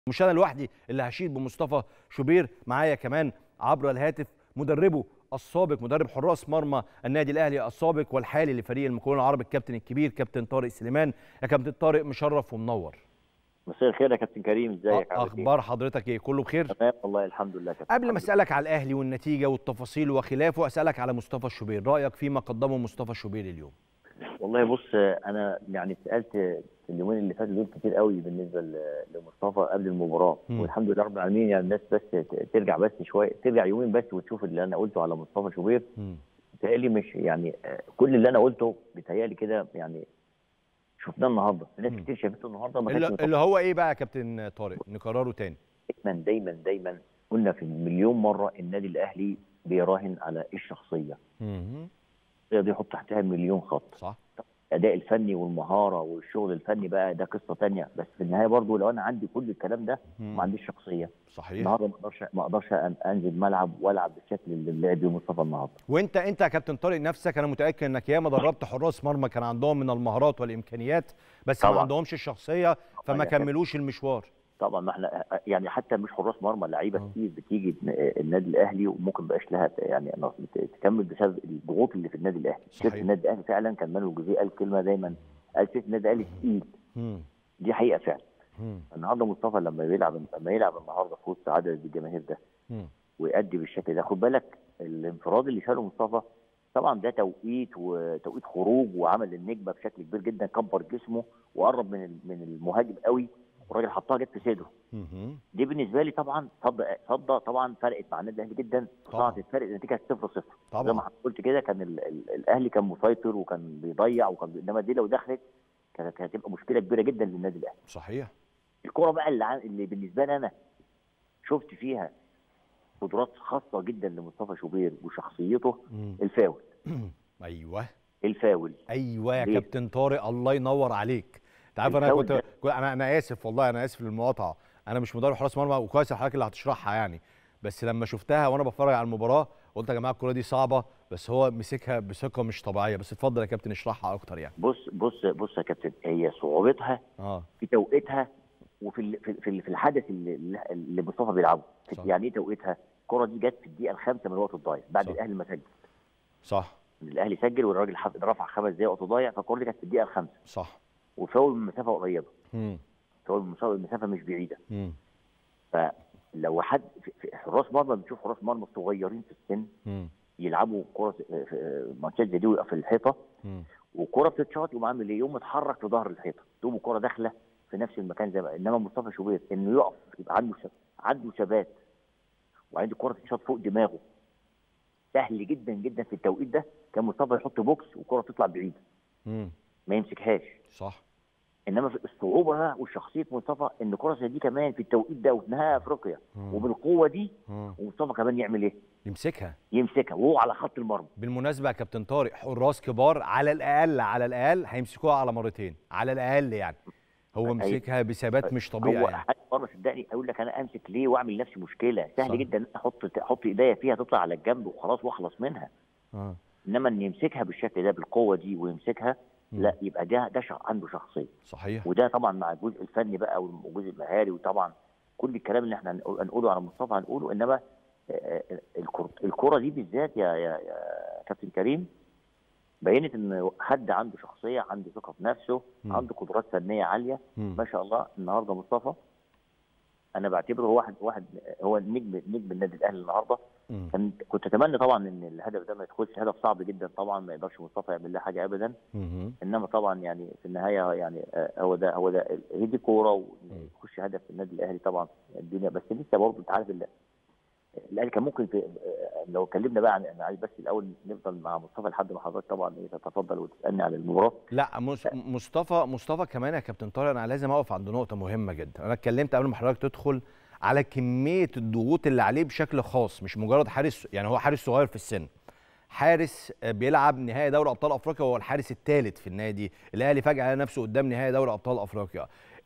مش انا لوحدي اللي هشيد بمصطفى شوبير معايا كمان عبر الهاتف مدربه السابق مدرب حراس مرمى النادي الاهلي السابق والحالي لفريق المكون العربي الكابتن الكبير كابتن طارق سليمان يا كابتن طارق مشرف ومنور مساء الخير يا كابتن كريم ازيك عامل اخبار حضرتك ايه كله بخير تمام والله الحمد لله كابتن قبل ما اسالك على الاهلي والنتيجه والتفاصيل وخلافه اسالك على مصطفى شوبير رايك فيما قدمه مصطفى شوبير اليوم والله بص انا يعني اتسالت في اليومين اللي فاتوا دول كتير قوي بالنسبه ل- لمصطفى قبل المباراه مم. والحمد لله رب العالمين يعني الناس بس ت- ترجع بس شويه ترجع يومين بس وتشوف اللي انا قلته على مصطفى شوبير مم. بيتهيألي مش يعني آه، كل اللي انا قلته بيتهيألي كده يعني شفناه النهارده ناس مم. كتير شافته النهارده ما اللي, كانش اللي هو ايه بقى يا كابتن طارق نكرره تاني دايما دايما دايما قلنا في مليون مره النادي الاهلي بيراهن على الشخصيه مم. الشخصيه دي يحط تحتها مليون خط صح الاداء الفني والمهاره والشغل الفني بقى ده قصه تانية بس في النهايه برضو لو انا عندي كل الكلام ده مم. ما عنديش شخصيه صحيح النهارده ما اقدرش ما اقدرش أن- انزل ملعب والعب بالشكل اللي لعب بيه مصطفى النهارده وانت انت يا كابتن طارق نفسك انا متاكد انك ياما دربت حراس مرمى كان عندهم من المهارات والامكانيات بس ما طبعا. عندهمش الشخصيه فما يا كابتن. كملوش المشوار طبعا ما احنا يعني حتى مش حراس مرمى لعيبه آه. كتير بتيجي النادي الاهلي وممكن بقاش لها يعني تكمل بسبب الضغوط اللي في النادي الاهلي صحيح. شفت النادي الاهلي فعلا كان مانويل جوزيه قال كلمه دايما قال شفت النادي الاهلي تقيل مم. دي حقيقه فعلا مم. النهارده مصطفى لما بيلعب لما يلعب النهارده في وسط عدد الجماهير ده مم. ويأدي بالشكل ده خد بالك الانفراد اللي شاله مصطفى طبعا ده توقيت وتوقيت خروج وعمل النجمه بشكل كبير جدا كبر جسمه وقرب من ال- من المهاجم قوي والراجل حطها جت في صدره مم. دي بالنسبه لي طبعا صد صد طبعا فرقت مع النادي الاهلي جدا طبعاً. وصعدت الفرق النتيجه 0 0 زي ما طبعا حضرتك قلت كده كان ال ال الاهلي كان مسيطر وكان بيضيع وكان بي... انما دي لو دخلت كانت كانت هتبقى مشكله كبيره جدا للنادي الاهلي صحيح الكرة بقى اللي, عن- اللي بالنسبة لي أنا شفت فيها قدرات خاصة جدا لمصطفى شوبير وشخصيته مم. الفاول ايوه الفاول ايوه يا ليه؟ كابتن طارق الله ينور عليك انت عارف انا الفاول كنت ده- كنت- انا انا اسف والله انا اسف للمقاطعه انا مش مدرب حراس مرمى وكويس الحضرتك اللي هتشرحها يعني بس لما شفتها وانا بتفرج على المباراه قلت يا جماعه الكوره دي صعبه بس هو مسكها بثقه مش طبيعيه بس اتفضل يا كابتن اشرحها اكتر يعني بص بص بص يا كابتن هي صعوبتها اه في توقيتها وفي ال- في في, في الحدث اللي, اللي مصطفى بيلعبه صح. يعني ايه توقيتها؟ الكرة دي جت في الدقيقة الخامسة من الوقت الضايع بعد صح. الأهلي ما سجل صح الأهلي سجل والراجل حف- رفع خمس دقايق وقت ضايع فالكرة دي كانت في الدقيقة الخامسة صح وفاول من مسافة قريبة مم. فاول من مسافة- مسافة مش بعيدة مم. فلو حد في- في حراس مرمى بنشوف حراس مرمى صغيرين في السن مم. يلعبوا كرة في- في ماتشات زي دي ويقف في الحيطة مم. والكرة بتتشاط يقوم عامل ايه؟ يقوم متحرك في ظهر الحيطة تقوم الكرة داخلة في نفس المكان زي ما انما مصطفى شوبير انه يقف يبقى عنده شب... عنده ثبات وعنده الكرة تتشاط فوق دماغه سهل جدا جدا في التوقيت ده كان مصطفى يحط بوكس والكرة تطلع بعيدة مم. ما يمسكهاش صح انما في الصعوبة بقى وشخصية مصطفى ان كرة زي دي كمان في التوقيت ده وفي نهائي افريقيا مم. وبالقوة دي مم. ومصطفى كمان يعمل ايه؟ يمسكها يمسكها وهو على خط المرمى بالمناسبه يا كابتن طارق حراس كبار على الاقل على الاقل هيمسكوها على مرتين على الاقل يعني هو أي- مسكها بثبات مش طبيعي هو يعني حد مره صدقني اقول لك انا امسك ليه واعمل لنفسي مشكله سهل صح. جدا ان أنا احط احط ايديا فيها تطلع على الجنب وخلاص واخلص منها اه انما ان يمسكها بالشكل ده بالقوه دي ويمسكها مم. لا يبقى ده ده شخ- عنده شخصيه صحيح وده طبعا مع الجزء الفني بقى والجزء المهاري وطبعا كل الكلام اللي احنا هنقول- هنقوله على مصطفى هنقوله انما آه، آه، الكرة الكرة دي بالذات يا يا يا كابتن كريم بينت ان حد عنده شخصيه عنده ثقه في نفسه مم. عنده قدرات فنيه عاليه مم. ما شاء الله النهارده مصطفى انا بعتبره هو واحد واحد هو النجم نجم النادي الاهلي النهارده مم. كان كنت اتمنى طبعا ان الهدف ده ما يدخلش هدف صعب جدا طبعا ما يقدرش مصطفى يعمل له حاجه ابدا مم. انما طبعا يعني في النهايه يعني آه، هو ده هو ده هي دي كوره ويخش هدف في النادي الاهلي طبعا الدنيا بس لسه برضه انت عارف ال- الاهلي كان ممكن في آه، لو اتكلمنا بقى عن انا عايز بس الاول نفضل مع مصطفى لحد ما حضرتك طبعا إيه تتفضل وتسالني عن المباراه لا مس- مصطفى مصطفى كمان يا كابتن طارق انا لازم اقف عند نقطه مهمه جدا انا اتكلمت قبل ما حضرتك تدخل على كميه الضغوط اللي عليه بشكل خاص مش مجرد حارس يعني هو حارس صغير في السن حارس بيلعب نهائي دوري ابطال افريقيا وهو الحارس الثالث في النادي الاهلي فجاه لقى نفسه قدام نهائي دوري ابطال افريقيا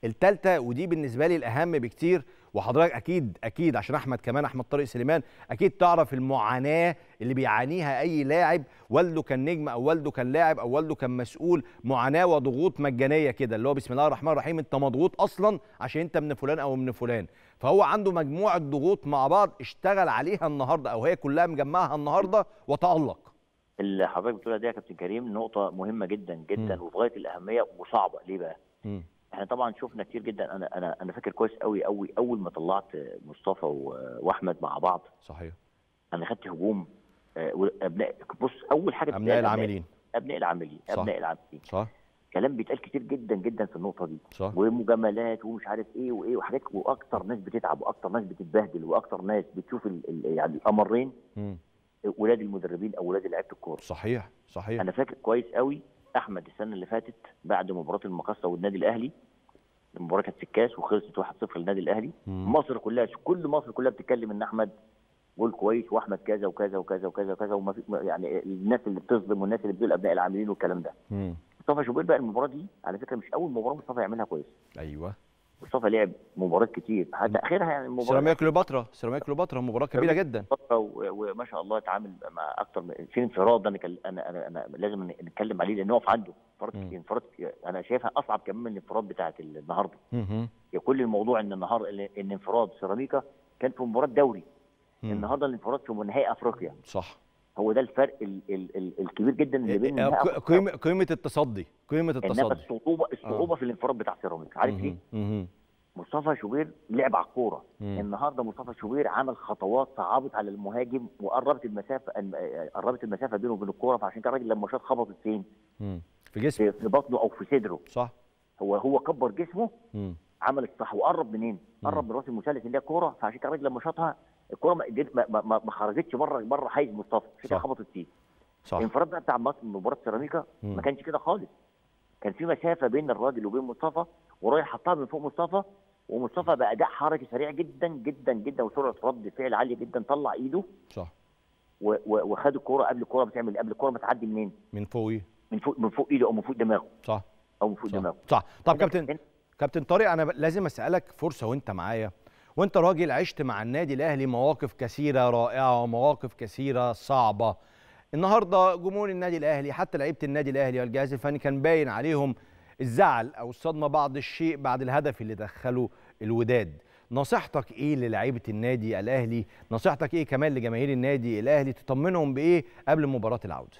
الثالثه ودي بالنسبه لي الاهم بكتير وحضرتك اكيد اكيد عشان احمد كمان احمد طارق سليمان اكيد تعرف المعاناه اللي بيعانيها اي لاعب والده كان نجم او والده كان لاعب او والده كان مسؤول معاناه وضغوط مجانيه كده اللي هو بسم الله الرحمن الرحيم انت مضغوط اصلا عشان انت من فلان او من فلان فهو عنده مجموعه ضغوط مع بعض اشتغل عليها النهارده او هي كلها مجمعها النهارده وتالق اللي حضرتك بتقولها دي يا كابتن كريم نقطه مهمه جدا جدا مم. وفي غايه الاهميه وصعبه ليه بقى؟ مم. احنا طبعا شفنا كتير جدا انا انا انا فاكر كويس قوي قوي اول ما طلعت مصطفى و- واحمد مع بعض صحيح انا خدت هجوم آه، ابناء بص اول حاجه ابناء بتتقال العاملين ابناء العاملين صح. ابناء العاملين صح كلام بيتقال كتير جدا جدا في النقطه دي صح ومجاملات ومش عارف ايه وايه وحاجات واكتر ناس بتتعب واكتر ناس بتتبهدل واكتر ناس بتشوف ال ال يعني الامرين مم. ولاد المدربين او ولاد لعيبه الكوره صحيح صحيح انا فاكر كويس قوي احمد السنه اللي فاتت بعد مباراه المقصه والنادي الاهلي المباراه كانت في الكاس وخلصت 1-0 للنادي الاهلي مم. مصر كلها كل مصر كلها بتتكلم ان احمد جول كويس واحمد كذا وكذا وكذا وكذا وكذا وما في يعني الناس اللي بتظلم والناس اللي بتقول ابناء العاملين والكلام ده مم. مصطفى شوبير بقى المباراه دي على فكره مش اول مباراه مصطفى يعملها كويس ايوه مصطفى لعب مباريات كتير حتى اخرها يعني المباراه سيراميكا كليوباترا سيراميكا كليوباترا مباراه كبيره جدا فترة و- وما شاء الله اتعامل مع اكتر من في انفراد انا كل- انا انا, أنا لازم نتكلم عليه لان نقف عنده انفراد مم. كتير انفراد انا شايفها اصعب كمان من الانفراد بتاعت النهارده مهم. هي كل الموضوع ان النهار ان انفراد سيراميكا كان في مباراه دوري مم. النهارده الانفراد في نهائي افريقيا صح هو ده الفرق ال ال ال الكبير جدا اللي بين آه، نهائي ق- أفريقيا. قيمه قيمه التصدي قيمه انما التصدي الصعوبه الصعوبه في الانفراد بتاع سيراميكا عارف ليه؟ مهم. مهم. مصطفى شوبير لعب على الكوره مم. النهارده مصطفى شوبير عمل خطوات صعبت على المهاجم وقربت المسافه الم- قربت المسافه بينه وبين الكوره فعشان كده الراجل لما شاط خبطت فين؟ مم. في جسمه في في بطنه او في صدره صح هو هو كبر جسمه مم. عمل الصح وقرب منين؟ مم. قرب من راس المثلث اللي هي الكوره فعشان كده الراجل لما شاطها الكوره ما, قدر- ما, ما, ما, ما خرجتش بره بره حيز مصطفى عشان كده صح. خبطت فيه صح الانفراد بقى بتاع مصر- مباراه سيراميكا مم. ما كانش كده خالص كان في مسافه بين الراجل وبين مصطفى ورايح حطها من فوق مصطفى ومصطفى باداء حركي سريع جدا جدا جدا وسرعه رد فعل عاليه جدا طلع ايده صح و- و- وخد الكوره قبل الكوره بتعمل قبل الكوره ما تعدي منين؟ من فوقيه من فوق من فوق ايده او من فوق دماغه صح او من فوق صح دماغه صح طب هنا- كابتن هنا- كابتن طارق انا ب- لازم اسالك فرصه وانت معايا وانت راجل عشت مع النادي الاهلي مواقف كثيره رائعه ومواقف كثيره صعبه النهارده جمهور النادي الاهلي حتى لعيبه النادي الاهلي والجهاز الفني كان باين عليهم الزعل او الصدمه بعض الشيء بعد الهدف اللي دخله الوداد نصيحتك ايه للاعيبه النادي الاهلي نصيحتك ايه كمان لجماهير النادي الاهلي تطمنهم بايه قبل مباراه العوده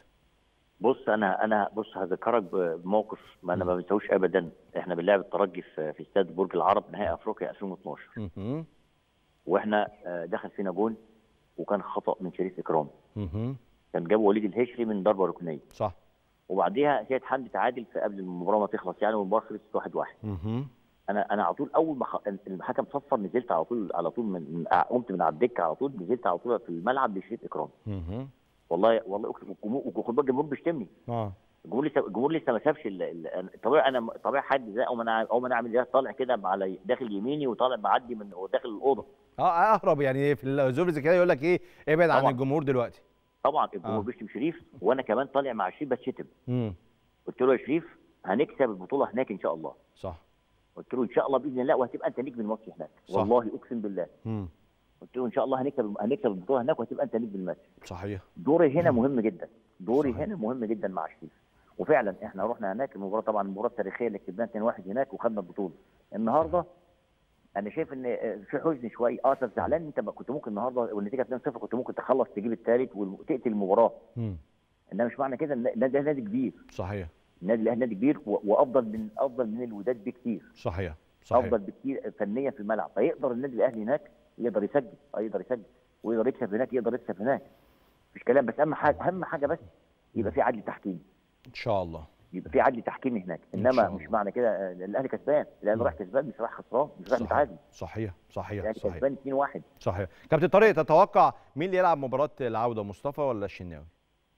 بص انا انا بص هذكرك بموقف ما انا ما بنساهوش ابدا احنا بنلعب الترجي في في استاد برج العرب نهائي افريقيا 2012 مهم. واحنا آه، دخل فينا جون وكان خطا من شريف اكرام مهم. كان جابه وليد الهشري من ضربه ركنيه صح وبعديها سيد حمدي تعادل في قبل المباراه ما تخلص يعني والمباراه خلصت 1 1 مهم. انا انا على طول اول ما خ... الحكم صفر نزلت على طول على طول من من- قمت من على الدكه على طول نزلت على طول في الملعب لشريف اكرام مهم. والله والله اقسم الجمهور وخد بالك الجمهور بيشتمني اه الجمهور لسه الجمهور لسه ما سابش ال- ال- طبيعي انا طبيعي حد زي او ما انا او ما انا اعمل زي طالع كده على داخل يميني وطالع معدي من وداخل الاوضه اه اهرب يعني في الظروف زي كده يقول لك ايه ابعد عن طبعاً. الجمهور دلوقتي طبعا الجمهور آه. بيشتم شريف وانا كمان طالع مع شريف بتشتم امم قلت له يا شريف هنكسب البطوله هناك ان شاء الله صح قلت له ان شاء الله باذن الله وهتبقى انت نجم الماتش هناك صح. والله اقسم بالله امم قلت له ان شاء الله هنكسب هنكسب البطوله هناك وهتبقى انت نجم الماتش صحيح دوري هنا مهم جدا دوري صحيح. هنا مهم جدا مع شريف وفعلا احنا رحنا هناك المباراه طبعا المباراه التاريخيه اللي كسبناها 2-1 هناك وخدنا البطوله النهارده انا شايف ان آه، في حزن شويه اه طب زعلان انت ما كنت ممكن النهارده والنتيجه 2-0 كنت ممكن تخلص تجيب الثالث وتقتل المباراه امم انما مش معنى كده ان ده ده نادي كبير صحيح النادي الاهلي نادي كبير و- وافضل من افضل من الوداد بكتير صحيح صحيح افضل بكتير فنيا في الملعب فيقدر النادي الاهلي هناك يقدر يسجل اه يقدر يسجل ويقدر يكسب هناك يقدر يكسب هناك مفيش كلام بس اهم حاجه اهم حاجه بس يبقى في عدل تحكيم ان شاء الله يبقى في عدل تحكيمي هناك إن انما شاء الله. مش معنى كده آه، الاهلي كسبان الاهلي مم. رايح كسبان مش رايح خسران مش رايح صحيح متعادل صحيح صحيح الاهلي صحيح كسبان 2-1 صحيح كابتن طارق تتوقع مين اللي يلعب مباراه العوده مصطفى ولا الشناوي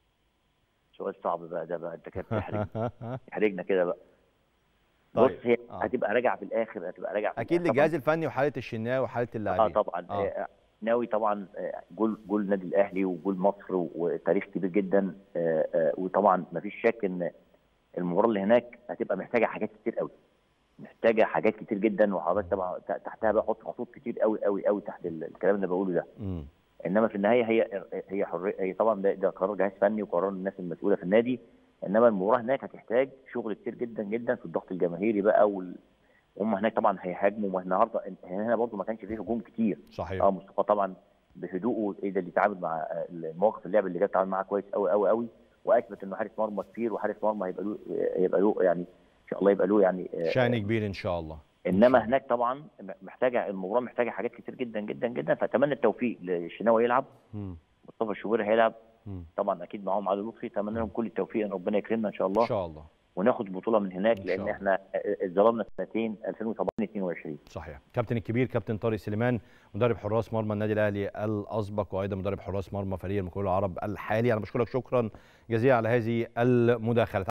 سؤال صعب بقى ده بقى انت كده بتحرج تحرجنا كده بقى طيب. بص هي آه. هتبقى راجعه في الاخر هتبقى راجعه في اكيد الآخر. للجهاز الفني وحاله الشناوي وحاله اه اللاعبين طبعا آه. آه. ناوي طبعا آه، جول جول النادي الاهلي وجول مصر وتاريخ كبير جدا آه، آه، وطبعا ما فيش شك ان المباراه اللي هناك هتبقى محتاجه حاجات كتير قوي محتاجه حاجات كتير جدا وحضرتك طبعا ت- تحتها بقى حط خطوط كتير قوي قوي قوي تحت ال- الكلام اللي بقوله ده مم. انما في النهايه هي هي حريه هي طبعا ده, ده قرار جهاز فني وقرار الناس المسؤوله في النادي انما المباراه هناك هتحتاج شغل كتير جدا جدا في الضغط الجماهيري بقى وال... هم هناك طبعا هيهاجموا والنهارده هنا برضه ما كانش فيه هجوم كتير صحيح اه مصطفى طبعا بهدوءه قدر يتعامل مع آه، المواقف اللعب اللي جت تعامل معاها كويس قوي قوي قوي واثبت انه حارس مرمى كتير وحارس مرمى هيبقى له هيبقى له يعني ان شاء الله يبقى له يعني آه، شأن كبير ان شاء الله انما هناك طبعا محتاجه المباراه محتاجه حاجات كتير جدا جدا جدا فاتمنى التوفيق للشناوي يلعب مم. مصطفى الشوبير هيلعب مم. طبعا اكيد معاهم علي لطفي اتمنى لهم كل التوفيق ان ربنا يكرمنا ان شاء الله ان شاء الله وناخد البطوله من هناك إن شاء لان الله. احنا اتظلمنا سنتين 2007 22 صحيح كابتن الكبير كابتن طارق سليمان مدرب حراس مرمى النادي الاهلي الاسبق وايضا مدرب حراس مرمى فريق المكون العرب الحالي انا بشكرك شكرا جزيلا على هذه المداخله